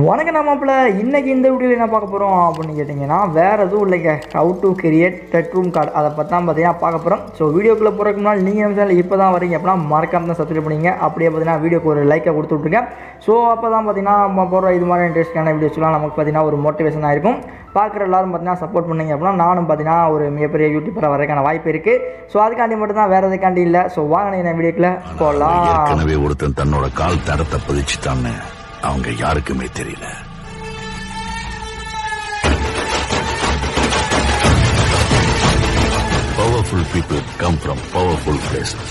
வணக்கம் நம்மப்பில் இன்றைக்கி இந்த வீடியோவில் என்ன பார்க்க போகிறோம் அப்படின்னு கேட்டிங்கன்னா வேறு எதுவும் இல்லைங்க how to create bedroom card அதை பற்றி தான் பார்த்தீங்கன்னா பார்க்க போகிறோம் ஸோ வீடியோக்குள்ளே போகிறதுக்கு முன்னாடி நீங்கள் நம்ம சேனல் இப்போ தான் வரீங்க அப்படின்னா மறக்காம தான் சப்ஸ்கிரைப் பண்ணிங்க அப்படியே பார்த்தீங்கன்னா வீடியோக்கு ஒரு லைக்கை கொடுத்து விட்ருங்க ஸோ அப்போ தான் பார்த்தீங்கன்னா நம்ம போகிற இது மாதிரி இன்ட்ரெஸ்டான வீடியோஸ்லாம் நமக்கு பார்த்தீங்கன்னா ஒரு மோட்டிவேஷனாக இருக்கும் பார்க்குற எல்லாரும் பார்த்தீங்கன்னா சப்போர்ட் பண்ணீங்க அப்படின்னா நானும் பார்த்தீங்கன்னா ஒரு மிகப்பெரிய யூடியூபராக வரதுக்கான வாய்ப்பு இருக்குது ஸோ அதுக்காண்டி மட்டும் தான் வேறு எதுக்காண்டி இல்லை ஸோ வாங்க நான் வீடியோக்குள்ளே போகலாம் ஏற்கனவே ஒருத்தன் தன்னோட கால் தடத்தை பதிச்சுட்டான்னு அவங்க யாருக்குமே தெரியல powerful people come from powerful places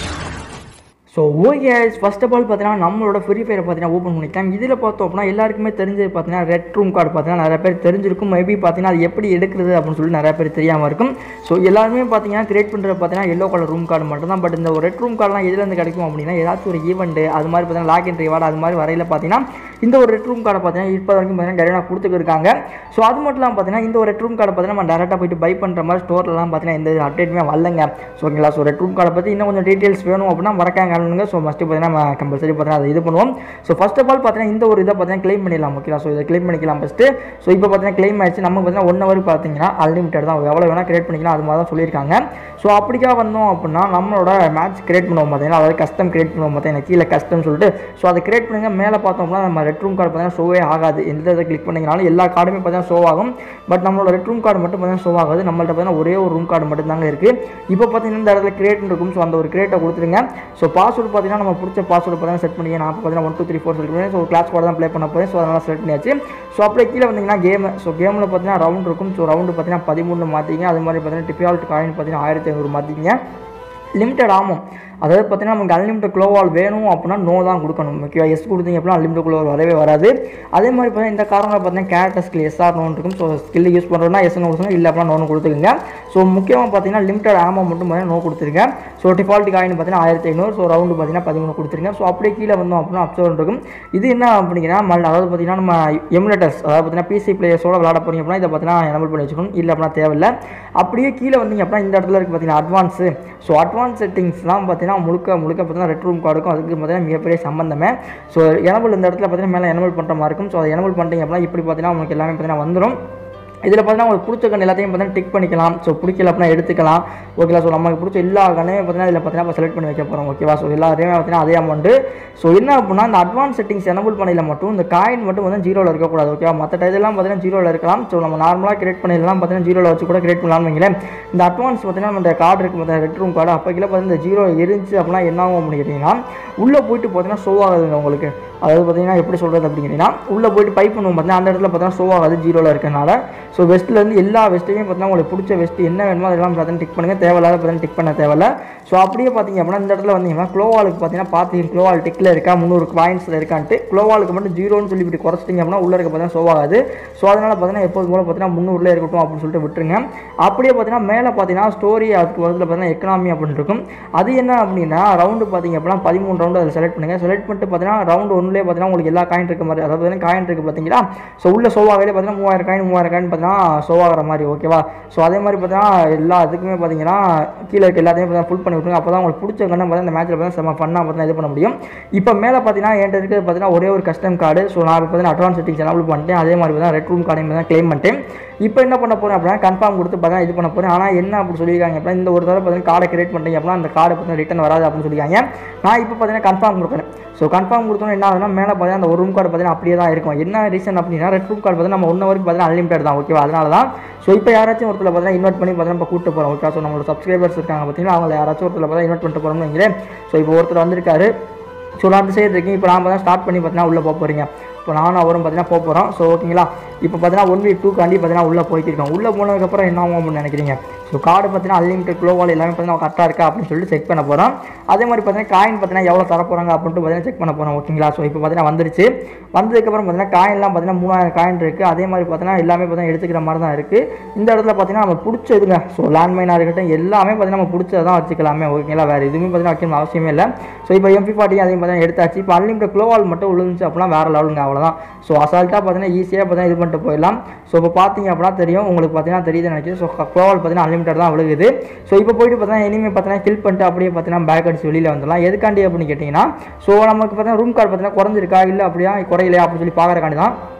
so okay first of all பார்த்தீங்கன்னா நம்மளோட ஃப்ரீ ஃபயரை பார்த்தீங்கன்னா ஓப்பன் பண்ணிக்கலாம் இதில் பார்த்தோம் அப்படின்னா எல்லாருக்குமே தெரிஞ்சது பார்த்தீங்கன்னா ரெட் ரூம் கார்டு பார்த்தீங்கன்னா நிறைய பேர் தெரிஞ்சிருக்கும் மேபி பார்த்தீங்கன்னா அது எப்படி எடுக்கிறது அப்படின்னு சொல்லி நிறைய பேர் தெரியாமல் இருக்கும் ஸோ எல்லாருமே பார்த்தீங்கன்னா கிரியேட் பண்ணுறது பார்த்தீங்கன்னா எல்லோ கலர் ரூம் கார்டு மட்டும் தான் பட் இந்த ஒரு ரெட் ரூம் கார்டெலாம் எதுலேருந்து கிடைக்கும் அப்படின்னா ஏதாச்சும் ஒரு ஈவெண்ட்டு அது மாதிரி பார்த்தீங்கன்னா லாகின் ரிவார்டு அது மாதிரி வரையில் பார்த்தீங்கன்னா இந்த ஒரு ரெட் ரூம் கார்டை பார்த்தீங்கன்னா இப்போ வரைக்கும் பார்த்தீங்கன்னா டேரெக்டாக கொடுத்துருக்காங்க ஸோ அது மட்டும் இல்லாமல் பார்த்தீங்கன்னா இந்த ஒரு ரெட் ரூம் கார்டை பார்த்தீங்கன்னா நம்ம டேரெக்டாக போயிட்டு பை பண்ணுற மாதிரி ஸ்டோர்லலாம் பார்த்தீங்கன்னா எந்த அப்டேட்டுமே வரலங்க ஸோ ஓகேங்களா ஸோ ரெட் ரூம் கார்டை பற்றி இன்னும் கொஞ்சம் டீட்டெயில்ஸ் வேணும் அப்படின்னா மறக்காங்க அனுப்புங்க ஸோ மஸ்ட்டு பார்த்தீங்கன்னா நம்ம கம்பல்சரி பார்த்தீங்கன்னா அதை இது பண்ணுவோம் ஸோ ஃபர்ஸ்ட் ஆஃப் ஆல் பார்த்தீங்கன்னா இந்த ஒரு இதை பார்த்தீங்கன்னா க்ளைம் பண்ணிடலாம் ஓகேங்களா ஸோ இதை க்ளைம் பண்ணிக்கலாம் ஃபஸ்ட்டு ஸோ இப்போ பார்த்தீங்கன்னா க்ளைம் ஆயிடுச்சு நமக்கு பார்த்தீங்கன்னா ஒன் ஹவர் பார்த்தீங்கன்னா அன்லிமிட்டட் தான் எவ்வளோ வேணால் கிரியேட் பண்ணிக்கலாம் அது மாதிரி தான் சொல்லியிருக்காங்க ஸோ அப்படிக்கா வந்தோம் அப்படின்னா நம்மளோட மேட்ச் கிரியேட் பண்ணுவோம் பார்த்தீங்கன்னா அதாவது கஸ்டம் கிரியேட் பண்ணுவோம் பார்த்தீங்கன்னா கீழே கஸ்டம் சொல்லிட்டு ஸோ அதை கிரியேட் பண்ணுங்க மேலே பார்த்தோம் அப்படின்னா நம்ம ரெட் ரூம் கார்டு பார்த்தீங்கன்னா ஷோவே ஆகாது எந்த இதை கிளிக் பண்ணிங்கனாலும் எல்லா கார்டுமே பார்த்தீங்கன்னா ஷோ ஆகும் பட் நம்மளோட ரெட் ரூம் கார்டு மட்டும் பார்த்தீங்கன்னா ஷோ ஆகாது நம்மள்ட்ட பார்த்தீங்கன்னா ஒரே ஒரு ரூம் கார்டு மட்டும் தாங்க இருக்குது இப்போ பார்த்தீங்கன்னா இந்த இடத்துல கிரியேட் இருக்கும் ஸோ அந்த ஒரு கிரியேட்டை கொடுத்துருங்க ஸோ பாஸ்வேர்டு பார்த்தீங்கன்னா நம்ம பிடிச்ச பாஸ்வேர்டு பார்த்தீங்கன்னா செட் பண்ணி நான் இப்போ பார்த்தீங்கன்னா one two three four select பண்ணி ஸோ கிளாஸ் கூட தான் ப்ளே பண்ண போகிறேன் ஸோ அதனால் செலக்ட் பண்ணியாச்சு ஸோ அப்படியே கீழே வந்தீங்கன்னா கேம் ஸோ கேமில் பார்த்தீங்கன்னா ரவுண்ட் இருக்கும் ஸோ ரவுண்டு பார்த்தீங்கன்னா பதிமூணு மாற்றிங்க அது மாதிரி பார்த்தீங்கன்னா டிபியால்ட் காயின் பார்த்தீங்கன்னா ஆயிரத்தி ஐநூறு மாற்றிங்க லிமிட்டட் ஆகும் அதாவது பார்த்தீங்கன்னா நமக்கு அன்லிமிட்டட் க்ளோவால் வேணும் அப்படின்னா நோ தான் கொடுக்கணும் ஓகேவா எஸ் கொடுத்தீங்க அப்படின்னா அன்லிமிட்டட் க்ளோவால் வரவே வராது அதே மாதிரி பார்த்தீங்கன்னா இந்த காரணம் பார்த்தீங்கன்னா கேரக்டர் ஸ்கில் எஸ்ஆர் நோன் இருக்கும் ஸோ ஸ்கில் யூஸ் பண்ணுறோம்னா எஸ்னு கொடுத்துங்க இல்லை அப்படின்னா நோன் கொடுத்துருங்க ஸோ முக்கியமாக பார்த்தீங்கன்னா லிமிட்டட் ஆமோ மட்டும் பார்த்தீங்கன்னா நோ கொடுத்துருங்க ஸோ டிஃபால்ட் காயின் பார்த்தீங்கன்னா ஆயிரத்தி ஐநூறு ஸோ ரவுண்டு பார்த்தீங்கன்னா பதிமூணு கொடுத்துருங்க ஸோ அப்படியே கீழே வந்தோம் அப்படின்னா அப்சர்வ் இருக்கும் இது என்ன அப்படிங்கன்னா மல் அதாவது பார்த்தீங்கன்னா நம்ம எமுலேட்டர்ஸ் அதாவது பார்த்தீங்கன்னா பிசி பிளேயர்ஸோட விளாட போறீங்க அப்படின்னா இதை பார்த்தீங்கன்னா எனபிள் பண்ணி வச்சுக்கணும் இல்லை அப்படின்னா தேவையில்லை அப்படியே கீழே வந்தீங்க அப்படின்னா இந்த இடத்துல இருக்குது பார்த்தீங்கன்னா அட்வான்ஸு ஸோ அட்வான்ஸ் செட்டிங்ஸ்லாம் பார்த்தீங்கன்னா முழுக்க முழுக்க பார்த்தீங்கன்னா ரெட் ரூம் கார்டுக்கும் அதுக்கு பார்த்தீங்கன்னா மிகப்பெரிய சம்பந்தமே ஸோ எனபிள் இந்த இடத்துல பார்த்தீங்கன்னா மேலே எனபிள் பண்ணுற மாதிரி இருக்கும் ஸோ அதை எனபிள் பண்ணிட்டீங்க அப்படின்னா இப்படி பார்த்தீங்கன்னா உங்களுக்கு எல்லாமே பார்த்தீங்கன்னா வந்துடும் இதில் பார்த்தீங்கன்னா உங்களுக்கு பிடிச்ச கண் எல்லாத்தையும் பார்த்தீங்கன்னா டிக் பண்ணிக்கலாம் ஸோ பிடிக்கல அப்படின்னா எடுத்துக்கலாம் ஓகேவா ஸோ நமக்கு பிடிச்ச எல்லா கண்ணையும் பார்த்தீங்கன்னா இதில் பார்த்தீங்கன்னா இப்போ செலக்ட் பண்ணி வைக்க போகிறோம் ஓகேவா ஸோ எல்லாத்தையுமே பார்த்தீங்கன்னா அதே அமௌண்ட்டு ஸோ என்ன அப்படின்னா இந்த அட்வான்ஸ் செட்டிங்ஸ் எனபிள் பண்ணையில் மட்டும் இந்த காயின் மட்டும் வந்து ஜீரோவில் இருக்கக்கூடாது ஓகேவா மற்ற இதெல்லாம் பார்த்தீங்கன்னா ஜீரோவில் இருக்கலாம் ஸோ நம்ம நார்மலாக கிரியேட் பண்ணிடலாம் பார்த்தீங்கன்னா ஜீரோவில் வச்சு கூட கிரியேட் பண்ணலாம்னு வைங்களேன் இந்த அட்வான்ஸ் பார்த்தீங்கன்னா நம்ம இந்த கார்டு இருக்குது பார்த்தீங்கன்னா ரெட் ரூம் கார்டு அப்போ கீழே பார்த்தீங்கன்னா இந்த ஜீரோ இருந்துச்சு அப்படின்னா என்ன ஆகும் அப்படின்னு கேட்டிங்கன்னா உள்ளே போயிட்டு பார்த்தீங்கன்னா ஷோ ஆகுதுங்க உங்களுக்கு அதாவது பார்த்தீங்கன்னா எப்படி சொல்கிறது அப்படிங்கிறீங்கன்னா உள்ளே போயிட்டு பைப் பண்ணுவோம் பார்த்தீங்கன்னா அந்த இடத்துல பார்த்தீங்கன்னா ஷோ ஆகாது ஜீரோவில் இருக்கனால ஸோ வெஸ்ட்லேருந்து எல்லா வெஸ்ட்டையும் பார்த்தீங்கன்னா உங்களுக்கு பிடிச்ச வெஸ்ட் என்ன வேணுமோ அதெல்லாம் பார்த்தீங்கன்னா டிக் பண்ணுங்கள் தேவையில்லாத பார்த்தீங்கன்னா டிக் பண்ண தேவையில்ல ஸோ அப்படியே பார்த்தீங்க அப்படின்னா இந்த இடத்துல வந்தீங்கன்னா க்ளோவாலுக்கு பார்த்தீங்கன்னா பார்த்தீங்க க்ளோவால் டிக்கில் இருக்கா முந்நூறு பாயிண்ட்ஸில் இருக்கான்ட்டு க்ளோவாலுக்கு மட்டும் ஜீரோன்னு சொல்லி இப்படி குறைச்சிட்டிங்க அப்படின்னா உள்ள இருக்க பார்த்தீங்கன்னா ஷோ ஆகாது ஸோ அதனால் பார்த்தீங்கன்னா எப்போது போல பார்த்தீங்கன்னா முந்நூறுல இருக்கட்டும் அப்படின்னு சொல்லிட்டு விட்டுருங்க அப்படியே பார்த்தீங்கன்னா மேலே பார்த்தீங்கன்னா ஸ்டோரி அதுக்கு பதில் பார்த்தீங்கன்னா எக்கனாமி அப்படின்னு இருக்கும் அது என்ன அப்படின்னா ரவுண்டு பார்த்தீங்க அப்படின்னா பதிமூணு ரவுண்டு அதில் செலக்ட் பண்ணுங்கள் செலக்ட் பண்ணிட்டு பார்த்தீங்கன்னா ரவுண்டு ஒன்றுலேயே பார்த்தீங்கன்னா உங்களுக்கு எல்லா காயின் இருக்க மாதிரி அதாவது பார்த்தீங்கன்னா காயின் இருக்குது பார்த்தீங்களா ஸோ உள்ள ஷோ ஆகலே பார்த்தீங்கன்னா மூவாயிரம் காயின் மூவாயிரம் காயின் பார்த்தீங்கன்னா ஷோ ஆகிற மாதிரி ஓகேவா ஸோ அதே மாதிரி பார்த்தீங்கன்னா எல்லா இதுக்குமே பார்த்தீங்கன்னா கீழே இருக்க எல்லாத்தையும் பார்த்தீங்கன்னா ஃபுல் பண்ணி விட்டுருங்க அப்போ தான் உங்களுக்கு பிடிச்ச கண்ணை பார்த்தீங்கன்னா இந்த மேட்ச்சில் பார்த்தீங்கன்னா செம்ம ஃபன்னாக பார்த்தீங்கன்னா இது பண்ண முடியும் இப்போ மேலே பார்த்தீங்கன்னா என்கிட்ட இருக்கிறது பார்த்தீங்கன்னா ஒரே ஒரு கஸ்டம் கார்டு ஸோ நான் இப்போ பார்த்தீங்கன்னா அட்வான்ஸ் செட்டிங்ஸ் எனபிள் பண்ணிட்டேன் அதே மாதிரி பார்த்தீங்கன்னா ரெட் ரூம் கார்டையும் பார்த்தீங்கன்னா க்ளைம் பண்ணிட்டேன் இப்போ என்ன பண்ண போகிறேன் அப்படின்னா கன்ஃபார்ம் கொடுத்து பார்த்தீங்கன்னா இது பண்ண போகிறேன் ஆனால் என்ன அப்படி சொல்லியிருக்காங்க அப்படின்னா இந்த ஒரு தடவை பார்த்தீங்கன்னா கார்டை கிரியேட் பண்ணிட்டீங்க அப்படின்னா அந்த கார்டு பார்த்தீங்கன்னா ரிட்டன் வராது அப்படின்னு சொல்லியிருக்காங்க நான் இப்போ பார்த்தீங்கன்னா கன்ஃபார்ம் கொடுக்குறேன் ஸோ கன்ஃபார்ம் கொடுத்தோன்னா என்ன ஆகுதுன்னா மேலே பார்த்தீங்கன்னா அந்த ஒரு ரூம் கார்டு பார்த்தீங்கன்னா அப்படியே தான் இருக்கும் என்ன ரீசன் அப்படின்னா ரெட் ரூம் கார்டு பார்த்தீங்கன்னா நம்ம ஒன் ஹவருக்கு பார்த்தீங்கன்னா அன்லிமிட்டட் தான் ஓகேவா அதனால தான் ஸோ இப்போ யாராச்சும் ஒருத்தர் பார்த்தீங்கன்னா இன்வெர்ட் பண்ணி பார்த்தீங்கன்னா இப்போ கூட்டு போகிறோம் ஓகே ஸோ நம்மளோட சப்ஸ்கிரைபர்ஸ் இருக்காங்க பார்த்தீங்கன்னா அவங்க யாராச்சும் ஒருத்தர் பார்த்தா இன்வெர்ட் பண்ணிட்டு போகிறோம்னு வைங்களேன் ஸோ இப்போ ஒருத்தர் வந்திருக்காரு ஸோ நான் அந்த சைடு இருக்கேன் இப்போ நான் பார்த்தா ஸ்டார்ட் பண்ணி பார்த்தீங்கன்னா உள்ளே போக போகிறீங்க இப்போ நானும் அவரும் பார்த்தீங்கன்னா போக போகிறோம் ஸோ ஓகேங்களா இப்போ பார்த்தீங்கன்னா ஒன் வீக் டூ காண்டி பார்த்தீங்கன்னா உள்ளே போய்க்கிருக்கோம் உள்ளே போனதுக்கப்புறம் என்ன ஆகும் அப்படின்னு நினைக்கிறீங்க ஸோ கார்டு பார்த்தீங்கன்னா அன்லிமிட்டட் க்ளோவால் எல்லாமே பார்த்தீங்கன்னா கரெக்டாக இருக்கா அப்படின்னு சொல்லிட்டு செக் பண்ண போகிறோம் அதே மாதிரி பார்த்தீங்கன்னா காயின் பார்த்தீங்கன்னா எவ்வளோ தர போகிறாங்க அப்படின்ட்டு பார்த்தீங்கன்னா செக் பண்ண போகிறோம் ஓகேங்களா ஸோ இப்போ பார்த்தீங்கன்னா வந்துருச்சு வந்ததுக்கப்புறம் பார்த்தீங்கன்னா காயின்லாம் பார்த்தீங்கன்னா மூணாயிரம் காயின் இருக்குது அதே மாதிரி பார்த்தீங்கன்னா எல்லாமே பார்த்தீங்கன்னா எடுத்துக்கிற மாதிரி தான் இருக்குது இந்த இடத்துல பார்த்தீங்கன்னா நம்ம பிடிச்சதுங்க ஸோ லேண்ட்மைனாக இருக்கட்டும் எல்லாமே பார்த்தீங்கன்னா நம்ம பிடிச்சதை தான் வச்சுக்கலாமே ஓகேங்களா வேறு எதுவுமே பார்த்தீங்கன்னா வைக்கணும் அவசியமே இல்லை ஸோ இப்போ எம்பி ஃபார்ட்டி அதையும் பார்த்தீங்கன்னா எடுத்தாச்சு இப்போ அன்லிமிட்டட் க்ளோவால் மட்டும் விழுந்துச்சு அப்படின்னா வேறு லெவலுங்க அவ்வளோதான் ஸோ அசால்ட்டாக பார்த்தீங்கன்னா ஈஸியாக பார்த்தீங்கன்னா இது பண்ணிட்டு போயிடலாம் ஸோ இப்போ பார்த்தீங்க அப்படின்னா தெரியும் உங்களுக்கு பார்த்தீங்கன்னா தெரியுது நினைக்கிறேன் ஸோ க்ளோவால் பார்த்தீங்கன்னா அன்லிமிட்டட் தான் விழுகுது ஸோ இப்போ போயிட்டு பார்த்தீங்கன்னா இனிமேல் பார்த்தீங்கன்னா கில் பண்ணிட்டு அப்படியே பார்த்தீங்கன்னா பேக் அடிச்சு வெளியில் வந்துடலாம் எதுக்காண்டி அப்படின்னு கேட்டிங்கன்னா ஸோ நமக்கு பார்த்தீங்கன்னா ரூம் கார்டு பார்த்தீங்கன்னா குறைஞ்சிருக்கா இல்லை அப்படியா குறையிலையா அப்படின்னு சொல்லி பார்க்குறக்காண்டி தான்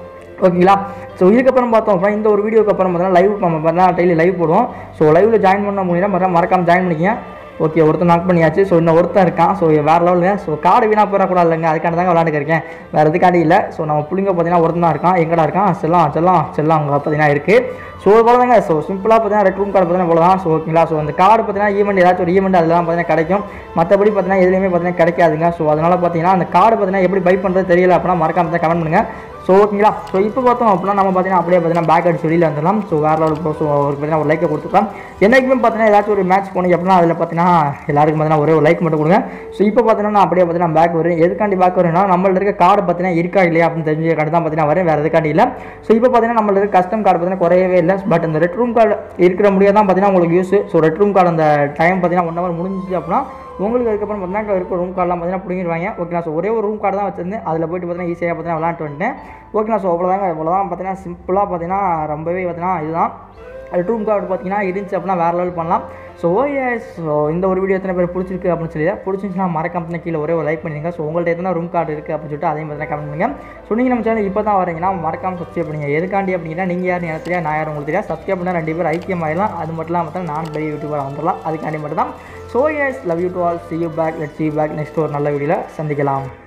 ஓகேங்களா ஸோ இதுக்கப்புறம் பார்த்தோம் அப்படின்னா இந்த ஒரு வீடியோக்கு அப்புறம் பார்த்தீங்கன்னா லைவ் நம்ம பார்த்தீங்கன்னா டெய்லி லைவ் போடுவோம் ஸோ லைவில் ஜாயின் பண்ண முடியல மறக்காம மறக்காம ஜாயின் பண்ணிக்கங்க ஓகே ஒருத்தன் நாக் பண்ணியாச்சு ஸோ இன்னும் ஒருத்தன் இருக்கான் ஸோ வேறு லெவலில் ஸோ கார்டு வீணாக போயிடக்கூடாது இல்லைங்க அதுக்காண்டி தாங்க விளாண்டுக்கு இருக்கேன் வேறு எதுக்காண்டி இல்லை ஸோ நம்ம பிள்ளைங்க பார்த்தீங்கன்னா ஒருத்தன் தான் இருக்கான் எங்கடா இருக்கான் செல்லாம் செல்லாம் செல்லாம் அங்கே பார்த்தீங்கன்னா இருக்குது ஸோ போல தாங்க ஸோ சிம்பிளாக பார்த்தீங்கன்னா ரெட் ரூம் கார்டு பார்த்தீங்கன்னா போல தான் ஸோ ஓகேங்களா ஸோ அந்த கார்டு பார்த்தீங்கன்னா ஈவெண்ட் ஏதாச்சும் ஒரு ஈவெண்ட் அதெல்லாம் பார்த்தீங்கன்னா கிடைக்கும் மற்றபடி பார்த்தீங்கன்னா எதுலையுமே பார்த்தீங்கன்னா கிடைக்காதுங்க ஸோ அதனால் பார்த்தீங்கன்னா அந்த கார்டு பார்த்தீங்கன்னா எப்படி பை பண்ணுறது தெரியல அப்படின்னா மறக்காம தான் கமெண்ட் பண்ணுங்கள் ஸோ ஓகேங்களா ஸோ இப்போ பார்த்தோம் அப்படின்னா நம்ம பார்த்தீங்கன்னா அப்படியே பார்த்தீங்கன்னா பேக் அடிச்சு வெளியில் வந்துடலாம் ஸோ வேறு லெவல் ப்ரோ ஸோ அவருக்கு பார்த்தீங்கன்னா ஒரு லைக்கை கொடுத்துக்கலாம் என்றைக்குமே பார்த்தீங்கன்னா ஏதாச்சும் ஒரு மேட்ச் போனீங்க அப்படின்னா அதில் பார்த்தீங்கன்னா எல்லாருக்கும் பார்த்தீங்கன்னா ஒரே ஒரு லைக் மட்டும் கொடுங்க ஸோ இப்போ பார்த்தீங்கன்னா நான் அப்படியே பார்த்தீங்கன்னா பேக் வரேன் எதுக்காண்டி பேக் வரேன்னா நம்மள்ட்ட இருக்க கார்டு பார்த்தீங்கன்னா இருக்கா இல்லையா அப்படின்னு தெரிஞ்ச கார்டு தான் பார்த்தீங்கன்னா வரேன் வேறு எதுக்காண்டி இல்லை ஸோ இப்போ பார்த்தீங்கன்னா நம்மள்ட்ட இருக்க கஸ்டம் கார்டு பார்த்தீங்கன்னா குறையவே இல்லை பட் அந்த ரெட் ரூம் கார்டு இருக்கிற முடியாது தான் பார்த்தீங்கன்னா உங்களுக்கு use so red room card அந்த டைம் பார்த்தீங்கன்னா ஒன் ஹவர் முடிஞ்சிச்சு அப்படின்னா உங்களுக்கு அதுக்கப்புறம் பார்த்தீங்கன்னா இருக்க ரூம் கார்டெலாம் பார்த்தீங்கன்னா பிடிங்கிடுவாங்க ஓகேங்களா ஸோ ஒரே ஒரு ரூம் கார்டு தான் வச்சிருந்தேன் அதில் போயிட்டு பார்த்தீங்கன்னா ஈஸியாக பார்த்தீங்கன்னா விளாண்டு வந்துட்டேன் ஓகேங்களா ஸோ அவ்வளோதாங்க இவ்வளோதான் பார்த்தீங்கன்னா சிம்பிளாக பார்த்தீங்கன்னா ரொம்பவே பார்த்தீங்கன்னா இதுதான் ரெட் ரூம் கார்டு பார்த்தீங்கன்னா இருந்துச்சு அப்படின்னா வேறு லெவல் பண்ணலாம் ஸோ ஓகே ஸோ இந்த ஒரு வீடியோ எத்தனை பேர் பிடிச்சிருக்கு அப்படின்னு சொல்லி பிடிச்சிருந்துச்சுன்னா மறக்காம கீழே ஒரே ஒரு லைக் பண்ணிடுங்க ஸோ உங்கள்ட்ட எத்தனை ரூம் கார்டு இருக்குது அப்படின்னு சொல்லிட்டு அதையும் பார்த்தீங்கன்னா கமெண்ட் பண்ணுங்க ஸோ நீங்கள் நம்ம சேனல் இப்போ தான் வரீங்கன்னா மறக்காம சப்ஸ்கிரைப் பண்ணுங்க எதுக்காண்டி அப்படின்னா நீங்கள் யார் எனக்கு தெரியாது நான் யார் உங்களுக்கு தெரியாது சப்ஸ்கிரைப் பண்ணால் ரெண்டு பேர் ஐக்கியம் ஆயிடலாம் அது மட்டும் இல்லாமல் பார்த்தா நான் பெரிய யூடியூபர் வந்துடலாம் அதுக்காண்டி மட்டும் தான் so yes love you to all see you back let see back next ஒரு நல்ல வீடியோவில் சந்திக்கலாம்